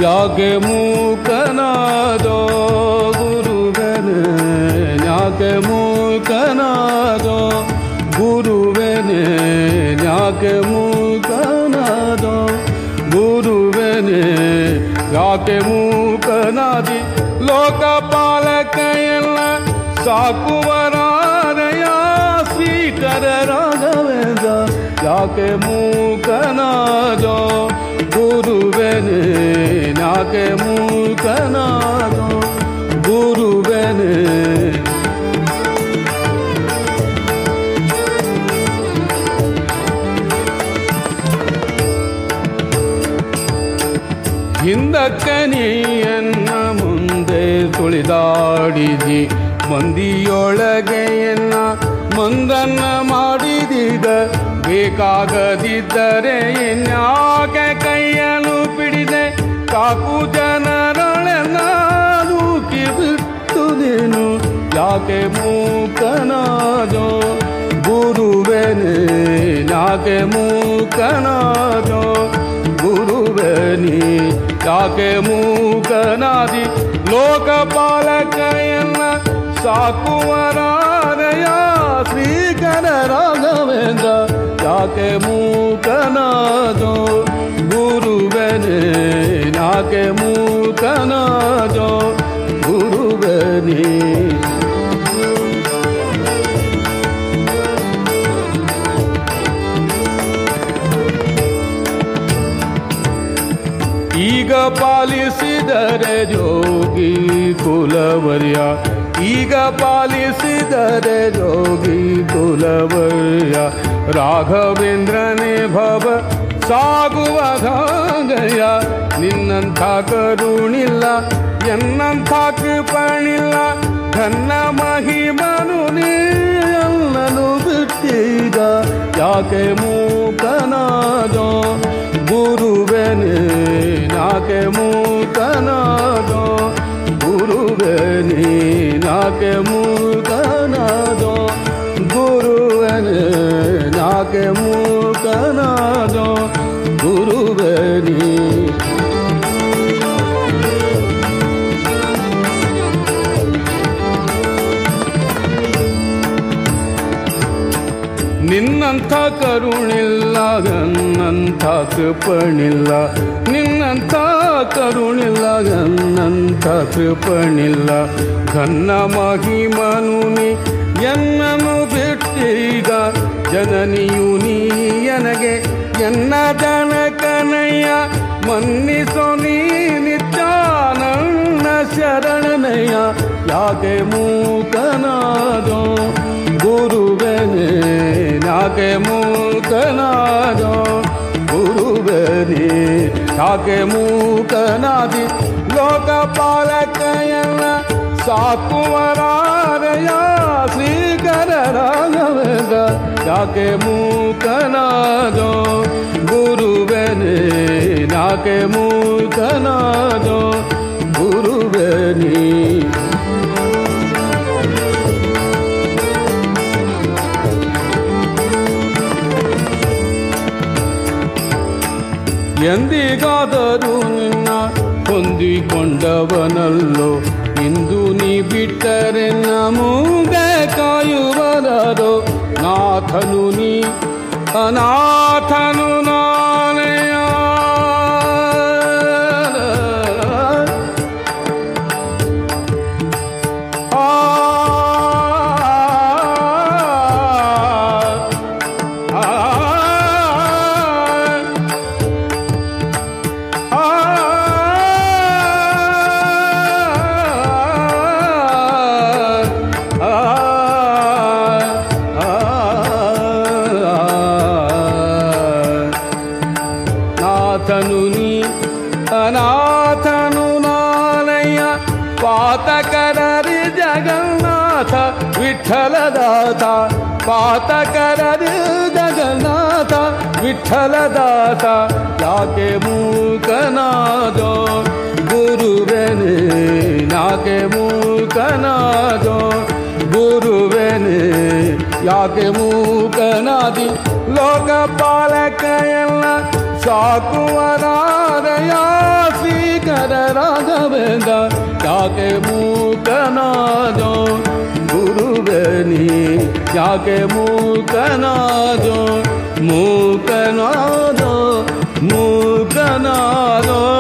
ಯಾಕೆ ಮೂಕನಾದೋ ಗುರುವನೆ ಯಾಕೆ ಮೂಕನಾದೋ ಗುರುವೆನೆ ಯಾಕೆ ಮೂಕನಾದೋ ಗುರುವೆನೆ ಯಾಕೆ ಮೂಕನಾದಿ ಲೋಕಪಾಲಕ ಎಲ್ಲ ಸಾಕುವರಾರಯ ಶ್ರೀಕರ ರಾಘವೇಂದ್ರ ಯಾಕೆ ಮೂಕನಾದೋ ಗುರುವೆನೆ ಯಾಕೆ ಮೂಕನಾದೋ ಗುರುವೆನೆ ಹಿಂದಕ್ಕನಿಯನ್ನ ಮುಂದೆ ತುಳಿದಾಡಿದಿ ಮಂದಿಯೊಳಗೆಯನ್ನ ಮಂದನ್ನ ಮಾಡಿದೀಗ ಬೇಕಾಗದಿದ್ದರೆ ಇನ್ಯಾಕೆ ಕೈಯನ್ನು ಪಿಡಿದೆ ಕಾಕು ಜನರೊಳೆಲ್ಲ ನೂಕಿ ಬಿಟ್ಟು ನೀನು ಯಾಕೆ ಮೂಕನಾದೋ ಗುರುವೆನೆ ಯಾಕೆ ಮೂಕನಾದೋ ಗುರುವೆನಿ ಯಾಕೆ ಮೂಕನಾದಿ ಲೋಕಪಾಲಕ ಎನ್ನ ಸಾಕುವರಾರಯ ಶ್ರೀಕರ ರಾಘವೇಂದ್ರ ಯಾಕೆ ಮೂಕನಾದೋ ಗುರುವೆನೆ ಯಾಕೆ ಮೂಕನಾದೋ ಗುರುವೆನಿ ಈಗ ಪಾಲಿಸಿದರೆ ಜೋಗಿ ಕುಲವರ್ಯ ಈಗ ಪಾಲಿಸಿದರೆ ಜೋಗಿ ಕುಲವರ್ಯ ರಾಘವೇಂದ್ರನೇ ಭವ ಸಾಗುವ ಗಾಂಗಯ್ಯ ನಿನ್ನಂಥ ಕರುಣಿಲ್ಲ ಎನ್ನಂಥ ಕೃಪಣಿಲ್ಲ ಘನ್ನ ಮಹಿಮನು ನೀಲ್ಲನು ಬಿಟ್ಟೀಗ ಯಾಕೆ ಮೂಕನಾದೋ ಗುರುವೆನೆ ನಾಕೆ ಮೂಕನಾದೋ ಗುರುವೆನೆ ನಾಕೆ ಮೂಕನಾದೋ ಗುರುವೆನೆ ನಾಕೆ ಮೂಕನಾದೋ ಗುರುವೆನಿ ನಿನ್ನಂಥ ಕರುಣಿಲ್ಲ ನನ್ನಂಥ ಕೃಪಣಿಲ್ಲ ನಿನ್ನಂಥ ಕರುಣಿಲ್ಲ ನನ್ನಂಥ ಕೃಪಣಿಲ್ಲ ಘನ್ನ ಮಹಿಮನು ನೀ ಎನ್ನನು ಬಿಟ್ಟೀಗ ಜನನಿಯು ನೀ ನನಗೆ ಎನ್ನ ಜನಕನಯ್ಯ ಮನ್ನಿಸೋ ನೀ ನಿತ್ಯ ನನ್ನ ಶರಣನಯ್ಯ ಯಾಕೆ ಮೂಕನಾದೋ ಗುರುವೆನೆ ಯಾಕೆ ಮೂಕನಾದೋ ಗುರುವೆನೆ ಯಾಕೆ ಮೂಕನಾದಿ ಲೋಕಪಾಲಕ ಎಲ್ಲ ಸಾಕುವರಾರಯ ಶ್ರೀಕರ ರಾಘವೇಂದ್ರ ಯಾಕೆ ಮೂಕನಾದೋ ಗುರುವೆನೆ ಯಾಕೆ ಮೂಕನಾದೋ ಗುರುವೆನಿ ಎಂದಿಗಾದರೂ ನಿನ್ನ ಹೊಂದಿಕೊಂಡವನಲ್ಲೋ ಇಂದು ನೀ ಬಿಟ್ಟರೆ ನಮೂಗೆ ಕಾಯುವರರೋ ನಾಥನು ನೀ ಅನಾಥನು ನಾನೆಯ ಆ ನಾಥನು ನೀ ಅನಾಥನು ನಾನಯ್ಯ ಪಾತಕರರಿ ಜಗನ್ನಾಥ ವಿಠಲದಾತ ಪಾತಕರರಿ ಜಗನ್ನಾಥ ವಿಠಲದಾತ ಯಾಕೆ ಮೂಕನಾದೋ ಗುರುವೆನೆ ಯಾಕೆ ಮೂಕನಾದೋ ಗುರುವೆನೆ ಯಾಕೆ ಮೂಕನಾದಿ ಲೋಕಪಾಲಕ ಎಲ್ಲ ಸಾಕುವರಾರಯ ಶ್ರೀಕರ ರಾಘವೇಂದ್ರ ಯಾಕೆ ಮೂಕನಾದೋ ಗುರುವೇನಿ ಯಾಕೆ ಮೂಕನಾದೋ ಮೂಕನಾದೋ ಮೂಕನಾದೋ